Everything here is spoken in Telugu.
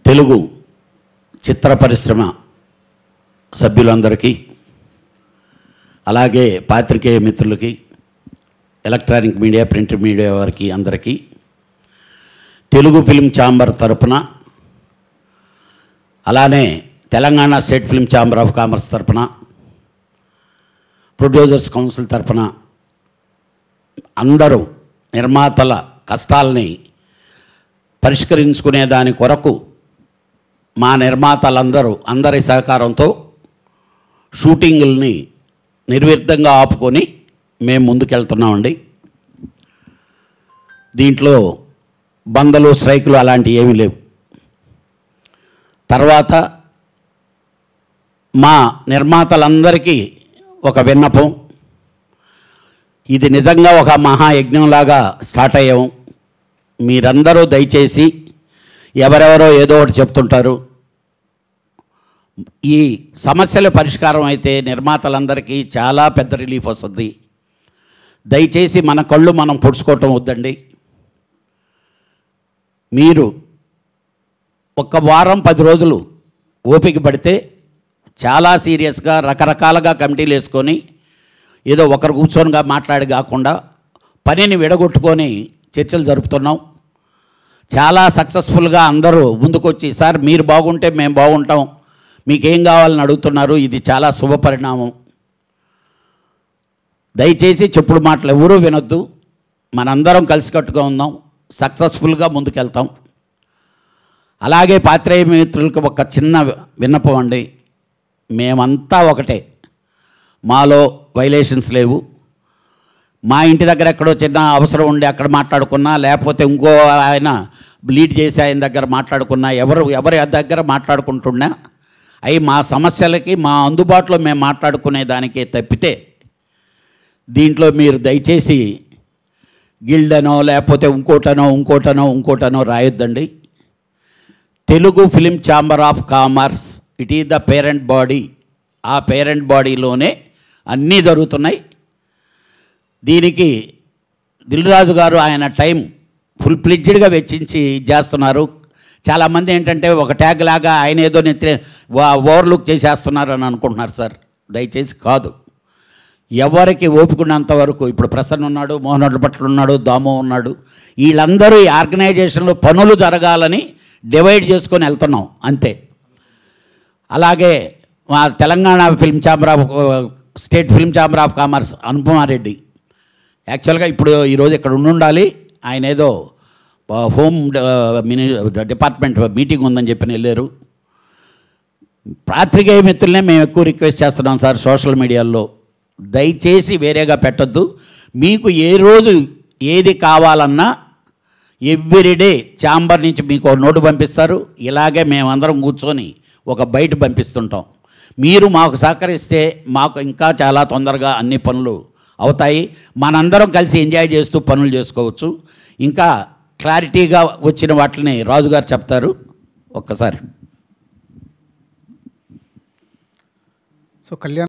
తెలుగు చిత్ర పరిశ్రమ సభ్యులందరికీ అలాగే పాత్రికేయ మిత్రులకి ఎలక్ట్రానిక్ మీడియా ప్రింట్ మీడియా వారికి అందరికీ తెలుగు ఫిల్మ్ ఛాంబర్ తరపున అలానే Telangana state film chamber of commerce తరపున ప్రొడ్యూసర్స్ కౌన్సిల్ తరపున అందరూ నిర్మాతల కష్టాలని పరిష్కరించుకునే దాని కొరకు మా నిర్మాతలందరూ అందరి సహకారంతో షూటింగుల్ని నిర్విఘ్నంగా ఆపుకొని మేము ముందుకెళ్తున్నామండి దీంట్లో బందలు స్ట్రైకులు అలాంటివి ఏమీ లేవు తర్వాత మా నిర్మాతలందరికీ ఒక విన్నపం ఇది నిజంగా ఒక మహాయజ్ఞంలాగా స్టార్ట్ అయ్యాం మీరందరూ దయచేసి ఎవరెవరో ఏదో ఒకటి చెప్తుంటారు ఈ సమస్యల పరిష్కారం అయితే నిర్మాతలందరికీ చాలా పెద్ద రిలీఫ్ వస్తుంది దయచేసి మన కళ్ళు మనం పొడుచుకోవటం వద్దండి మీరు ఒక వారం పది రోజులు ఓపిక పడితే చాలా సీరియస్గా రకరకాలుగా కమిటీలు వేసుకొని ఏదో ఒకరు కూర్చొనిగా మాట్లాడి కాకుండా పనిని విడగొట్టుకొని చర్చలు జరుపుతున్నాం చాలా సక్సెస్ఫుల్గా అందరూ ముందుకొచ్చి సార్ మీరు బాగుంటే మేము బాగుంటాం మీకేం కావాలని అడుగుతున్నారు ఇది చాలా శుభ పరిణామం దయచేసి చెప్పుడు మాటలు ఎవరూ వినొద్దు మనందరం కలిసికట్టుగా ఉందాం సక్సెస్ఫుల్గా ముందుకెళ్తాం అలాగే పాత్రేయ మిత్రులకు ఒక చిన్న విన్నపం అండి మేమంతా ఒకటే మాలో వైలేషన్స్ లేవు మా ఇంటి దగ్గర ఎక్కడో చిన్న అవసరం ఉండి అక్కడ మాట్లాడుకున్నా లేకపోతే ఇంకో ఆయన లీడ్ చేసి ఆయన దగ్గర మాట్లాడుకున్నా ఎవరు ఎవరి దగ్గర మాట్లాడుకుంటున్నా అవి మా సమస్యలకి మా అందుబాటులో మేము మాట్లాడుకునే దానికే తప్పితే దీంట్లో మీరు దయచేసి గిల్డనో లేకపోతే ఇంకోటనో ఇంకోటనో ఇంకోటనో రాయొద్దండి Telugu film chamber of commerce it is the parent body ఆ పేరెంట్ బాడీలోనే అన్నీ జరుగుతున్నాయి దీనికి దిల్రాజు గారు ఆయన టైం ఫుల్ ప్లిడ్జ్డ్గా వెచ్చించి చేస్తున్నారు చాలామంది ఏంటంటే ఒక ట్యాగ్ లాగా ఆయన ఏదో నెత్తి ఓవర్లుక్ చేసేస్తున్నారు అని అనుకుంటున్నారు సార్ దయచేసి కాదు ఎవరికి ఓపికన్నంత వరకు ఇప్పుడు ప్రసన్న ఉన్నాడు మోహన్ పట్ల ఉన్నాడు దాము ఉన్నాడు వీళ్ళందరూ ఈ ఆర్గనైజేషన్లో పనులు జరగాలని డివైడ్ చేసుకొని వెళ్తున్నాం అంతే అలాగే మా Telangana film chamber of state film chamber of commerce Anupama Reddy యాక్చువల్గా ఇప్పుడు ఈరోజు ఇక్కడ ఉండాలి ఆయన ఏదో ఆ, హోమ్ ఆ, మిని డిపార్ట్మెంట్ మీటింగ్ ఉందని చెప్పి వెళ్ళారు పాత్రికేయ మిత్రులనే మేము ఎక్కువ రిక్వెస్ట్ చేస్తున్నాం సార్ సోషల్ మీడియాలో దయచేసి వేరేగా పెట్టొద్దు మీకు ఏ రోజు ఏది కావాలన్నా ఎవ్రీడే ఛాంబర్ నుంచి మీకు ఒక నోటు పంపిస్తారు ఇలాగే మేమందరం కూర్చొని ఒక బయట పంపిస్తుంటాం మీరు మాకు సహకరిస్తే మాకు ఇంకా చాలా తొందరగా అన్ని పనులు అవుతాయి మనందరం కలిసి ఎంజాయ్ చేస్తూ పనులు చేసుకోవచ్చు ఇంకా క్లారిటీగా వచ్చిన వాటిని రాజుగారు చెప్తారు ఒక్కసారి సో కళ్యాణ్